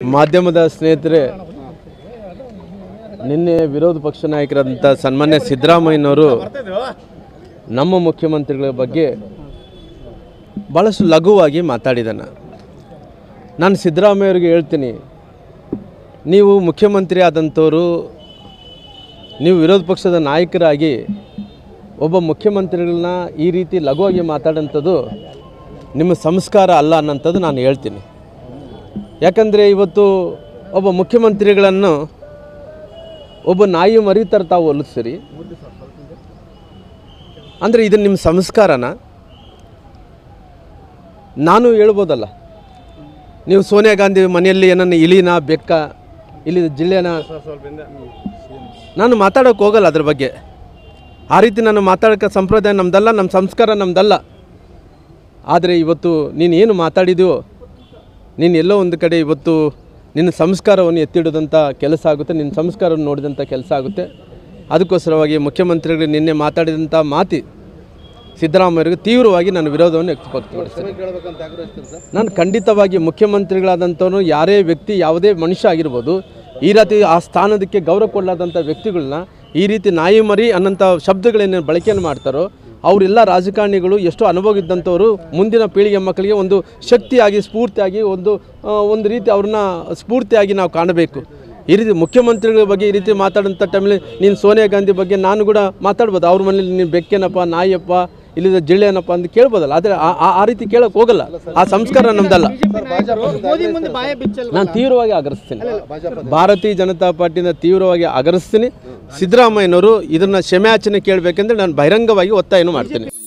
ಮಾಧ್ಯಮದ ಸ್ನೇಹಿತರೆ ನಿನ್ನೆ ವಿರೋಧ ಪಕ್ಷ ನಾಯಕರಾದಂಥ ಸನ್ಮಾನ್ಯ ಸಿದ್ದರಾಮಯ್ಯನವರು ನಮ್ಮ ಮುಖ್ಯಮಂತ್ರಿಗಳ ಬಗ್ಗೆ ಭಾಳಷ್ಟು ಲಘುವಾಗಿ ಮಾತಾಡಿದ್ದಾನೆ ನಾನು ಸಿದ್ದರಾಮಯ್ಯವ್ರಿಗೆ ಹೇಳ್ತೀನಿ ನೀವು ಮುಖ್ಯಮಂತ್ರಿ ಆದಂಥವರು ನೀವು ವಿರೋಧ ಪಕ್ಷದ ನಾಯಕರಾಗಿ ಒಬ್ಬ ಮುಖ್ಯಮಂತ್ರಿಗಳನ್ನ ಈ ರೀತಿ ಲಘುವಾಗಿ ಮಾತಾಡೋಂಥದ್ದು ನಿಮ್ಮ ಸಂಸ್ಕಾರ ಅಲ್ಲ ಅನ್ನೋಂಥದ್ದು ನಾನು ಹೇಳ್ತೀನಿ ಯಾಕಂದರೆ ಇವತ್ತು ಒಬ್ಬ ಮುಖ್ಯಮಂತ್ರಿಗಳನ್ನು ಒಬ್ಬ ನಾಯಿ ಮರಿ ಥರ ತಾವು ಹೋಲಿಸ್ತೀರಿ ಅಂದರೆ ಇದು ನಿಮ್ಮ ಸಂಸ್ಕಾರನ ನಾನು ಹೇಳ್ಬೋದಲ್ಲ ನೀವು ಸೋನಿಯಾ ಗಾಂಧಿ ಮನೆಯಲ್ಲಿ ಏನನ್ನ ಇಲಿನ ಬೆಕ್ಕ ಇಲ್ಲಿ ಜಿಲ್ಲೆನ ನಾನು ಮಾತಾಡೋಕೆ ಹೋಗಲ್ಲ ಅದ್ರ ಬಗ್ಗೆ ಆ ರೀತಿ ನಾನು ಮಾತಾಡೋಕ್ಕೆ ಸಂಪ್ರದಾಯ ನಮ್ಮದಲ್ಲ ನಮ್ಮ ಸಂಸ್ಕಾರ ನಮ್ಮದಲ್ಲ ಆದರೆ ಇವತ್ತು ನೀನು ಏನು ಮಾತಾಡಿದೆಯೋ ನೀನು ಎಲ್ಲೋ ಒಂದು ಕಡೆ ಇವತ್ತು ನಿನ್ನ ಸಂಸ್ಕಾರವನ್ನು ಎತ್ತಿಡೋದಂಥ ಕೆಲಸ ಆಗುತ್ತೆ ನಿನ್ನ ಸಂಸ್ಕಾರವನ್ನು ನೋಡಿದಂಥ ಕೆಲಸ ಆಗುತ್ತೆ ಅದಕ್ಕೋಸ್ಕರವಾಗಿ ಮುಖ್ಯಮಂತ್ರಿಗಳು ನಿನ್ನೆ ಮಾತಾಡಿದಂಥ ಮಾತಿ ಸಿದ್ದರಾಮಯ್ಯರಿಗೆ ತೀವ್ರವಾಗಿ ನಾನು ವಿರೋಧವನ್ನು ವ್ಯಕ್ತಪಡಿಸ್ತೇನೆ ನಾನು ಖಂಡಿತವಾಗಿ ಮುಖ್ಯಮಂತ್ರಿಗಳಾದಂಥವ್ರು ಯಾರೇ ವ್ಯಕ್ತಿ ಯಾವುದೇ ಮನುಷ್ಯ ಆಗಿರ್ಬೋದು ಈ ರೀತಿ ಆ ಸ್ಥಾನದಕ್ಕೆ ಗೌರವ ಕೊಡಲಾದಂಥ ವ್ಯಕ್ತಿಗಳನ್ನ ಈ ರೀತಿ ನಾಯಿ ಮರಿ ಅನ್ನೋಂಥ ಶಬ್ದಗಳೇನು ಬಳಕೆಯನ್ನು ಮಾಡ್ತಾರೋ ಅವರೆಲ್ಲ ರಾಜಕಾರಣಿಗಳು ಎಷ್ಟೋ ಅನುಭವ ಇದ್ದಂಥವರು ಮುಂದಿನ ಪೀಳಿಗೆ ಮಕ್ಕಳಿಗೆ ಒಂದು ಶಕ್ತಿಯಾಗಿ ಸ್ಫೂರ್ತಿಯಾಗಿ ಒಂದು ಆ, ಒಂದು ರೀತಿ ಅವ್ರನ್ನ ಸ್ಫೂರ್ತಿಯಾಗಿ ನಾವು ಕಾಣಬೇಕು ಈ ರೀತಿ ಮುಖ್ಯಮಂತ್ರಿಗಳ ಬಗ್ಗೆ ಈ ರೀತಿ ಮಾತಾಡೋಂಥ ಟೈಮಲ್ಲಿ ನೀನು ಸೋನಿಯಾ ಗಾಂಧಿ ಬಗ್ಗೆ ನಾನು ಕೂಡ ಮಾತಾಡ್ಬೋದು ಅವ್ರ ಮನೇಲಿ ನೀನು ಬೆಕ್ಕೇನಪ್ಪ ನಾಯಿಯಪ್ಪ ಇಲ್ಲಿದ ಜಿಳ್ಳೆನಪ್ಪ ಅಂತ ಕೇಳ್ಬೋದಲ್ಲ ಆದರೆ ಆ- ಆ- ಆ ರೀತಿ ಕೇಳೋಕೆ ಹೋಗಲ್ಲ ಆ ಸಂಸ್ಕಾರ ನಮ್ದಲ್ಲ ಮೋದಿ ಮುಂದೆ ಬಾಯ ಬಿಚ್ಚಲ್ಲ ನಾನು ತೀವ್ರವಾಗಿ ಆಗರಿಸ್ತೀನಿ ಭಾರತೀಯ ಜನತಾ ಪಾರ್ಟಿಯಿಂದ ತೀವ್ರವಾಗಿ ಆಗರಿಸ್ತೀನಿ ಸಿದ್ದರಾಮಯ್ಯನವರು ಇದನ್ನು ಕ್ಷಮೆಯಾಚನೆ ಕೇಳಬೇಕೆಂದ್ರೆ ನಾನು ಬಹಿರಂಗವಾಗಿ ಒತ್ತಾಯನೂ ಮಾಡ್ತೀನಿ